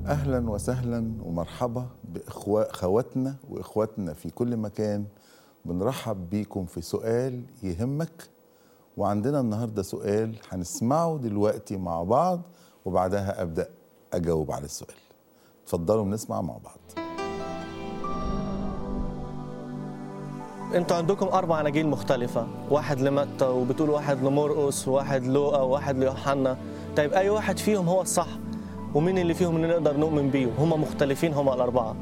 اهلا وسهلا ومرحبا باخواتنا واخواتنا في كل مكان بنرحب بيكم في سؤال يهمك وعندنا النهارده سؤال هنسمعه دلوقتي مع بعض وبعدها ابدا اجاوب على السؤال اتفضلوا نسمع مع بعض انتوا عندكم اربع اناجيل مختلفه واحد لمتى وبتقول واحد لمرقس وواحد لوقا وواحد ليوحنا طيب اي واحد فيهم هو الصح ومين اللي فيهم اللي نقدر نؤمن بيه هم مختلفين هم الاربعه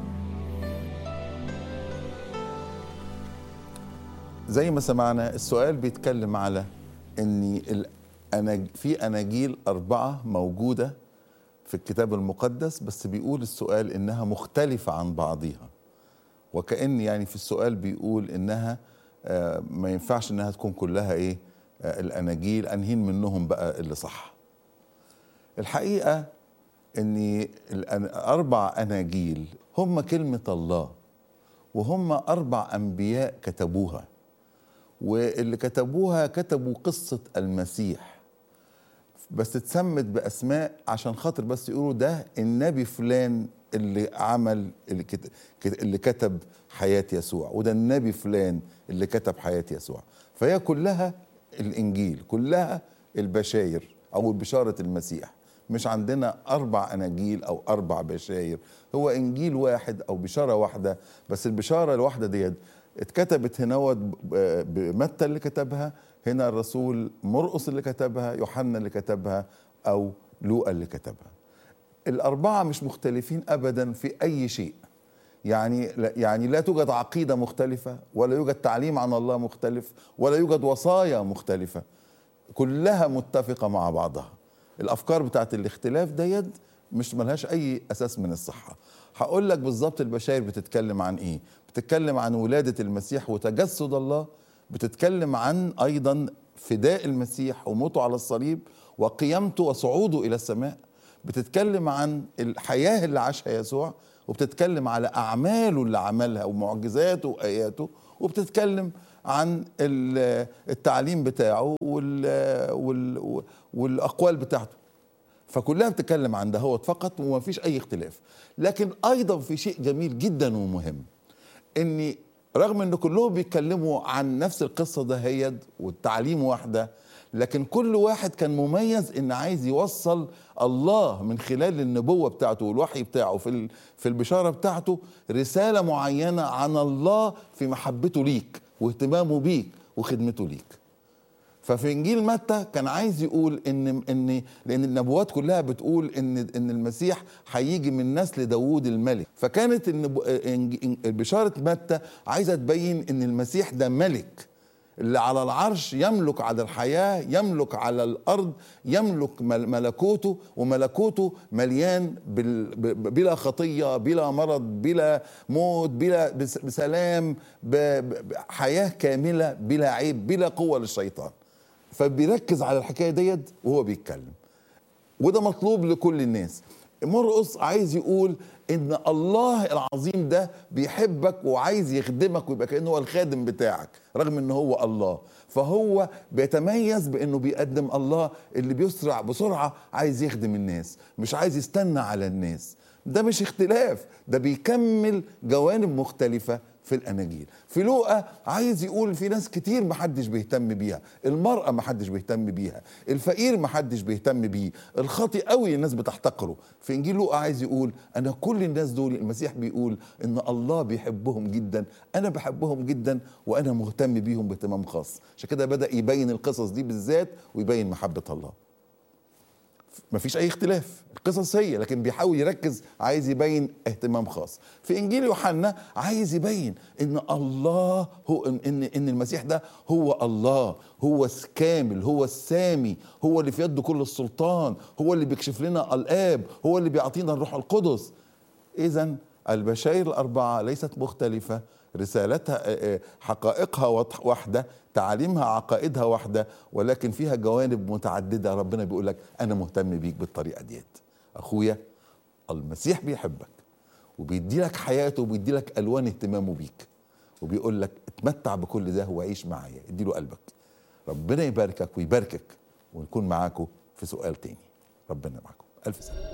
زي ما سمعنا السؤال بيتكلم على ان الأناج... في اناجيل اربعه موجوده في الكتاب المقدس بس بيقول السؤال انها مختلفه عن بعضها وكأن يعني في السؤال بيقول انها آه، ما ينفعش انها تكون كلها ايه آه، الاناجيل انهين منهم بقى اللي صح الحقيقه ان الاربع اناجيل هم كلمه الله وهم اربع انبياء كتبوها واللي كتبوها كتبوا قصه المسيح بس اتسمت باسماء عشان خاطر بس يقولوا ده النبي فلان اللي عمل اللي كتب, اللي كتب حياه يسوع وده النبي فلان اللي كتب حياه يسوع فهي كلها الانجيل كلها البشاير او بشاره المسيح مش عندنا اربع اناجيل او اربع بشاير هو انجيل واحد او بشاره واحده بس البشاره الواحده ديت اتكتبت هنا بمتى اللي كتبها هنا الرسول مرقس اللي كتبها يوحنا اللي كتبها او لوقا اللي كتبها الاربعه مش مختلفين ابدا في اي شيء يعني يعني لا توجد عقيده مختلفه ولا يوجد تعليم عن الله مختلف ولا يوجد وصايا مختلفه كلها متفقه مع بعضها الافكار بتاعت الاختلاف ديت مش ملهاش اي اساس من الصحه هقول لك بالظبط البشاير بتتكلم عن ايه بتتكلم عن ولاده المسيح وتجسد الله بتتكلم عن ايضا فداء المسيح وموته على الصليب وقيامته وصعوده الى السماء بتتكلم عن الحياه اللي عاشها يسوع وبتتكلم على اعماله اللي عملها ومعجزاته واياته وبتتكلم عن التعليم بتاعه والاقوال بتاعته فكلها بتتكلم عن دهوت فقط وما فيش اي اختلاف لكن ايضا في شيء جميل جدا ومهم ان رغم ان كلهم بيتكلموا عن نفس القصه دهيت والتعليم واحده لكن كل واحد كان مميز ان عايز يوصل الله من خلال النبوه بتاعته والوحي بتاعه في في البشاره بتاعته رساله معينه عن الله في محبته ليك واهتمامه بيك وخدمته ليك ففي انجيل متى كان عايز يقول ان ان لان النبوات كلها بتقول ان ان المسيح هيجي من نسل داوود الملك فكانت بشاره متى عايزه تبين ان المسيح ده ملك اللي على العرش يملك على الحياه يملك على الارض يملك ملكوته وملكوته مليان بلا خطيه بلا مرض بلا موت بلا بسلام بحياه كامله بلا عيب بلا قوه للشيطان فبيركز على الحكايه ديت وهو بيتكلم وده مطلوب لكل الناس مرقص عايز يقول ان الله العظيم ده بيحبك وعايز يخدمك ويبقى كانه هو الخادم بتاعك رغم ان هو الله فهو بيتميز بانه بيقدم الله اللي بيسرع بسرعه عايز يخدم الناس مش عايز يستنى على الناس ده مش اختلاف ده بيكمل جوانب مختلفه في الاناجيل في لوقا عايز يقول في ناس كتير محدش بيهتم بيها المراه محدش بيهتم بيها الفقير محدش بيهتم بيه الخاطي قوي الناس بتحتقره في انجيل لوقا عايز يقول انا كل الناس دول المسيح بيقول ان الله بيحبهم جدا انا بحبهم جدا وانا مهتم بيهم باهتمام خاص عشان كده بدا يبين القصص دي بالذات ويبين محبه الله مفيش اي اختلاف القصص هي لكن بيحاول يركز عايز يبين اهتمام خاص في انجيل يوحنا عايز يبين ان الله هو ان ان المسيح ده هو الله هو الكامل هو السامي هو اللي في يده كل السلطان هو اللي بيكشف لنا الاب هو اللي بيعطينا الروح القدس اذا البشائر الاربعه ليست مختلفه رسالتها حقائقها واحده تعاليمها عقائدها واحده ولكن فيها جوانب متعدده ربنا بيقول لك انا مهتم بيك بالطريقه ديت اخويا المسيح بيحبك وبيدي لك حياته وبيدي لك الوان اهتمامه بيك وبيقول لك اتمتع بكل ده وعيش معايا اديله قلبك ربنا يباركك ويباركك ونكون معاكم في سؤال تاني ربنا معاكم الف سلامه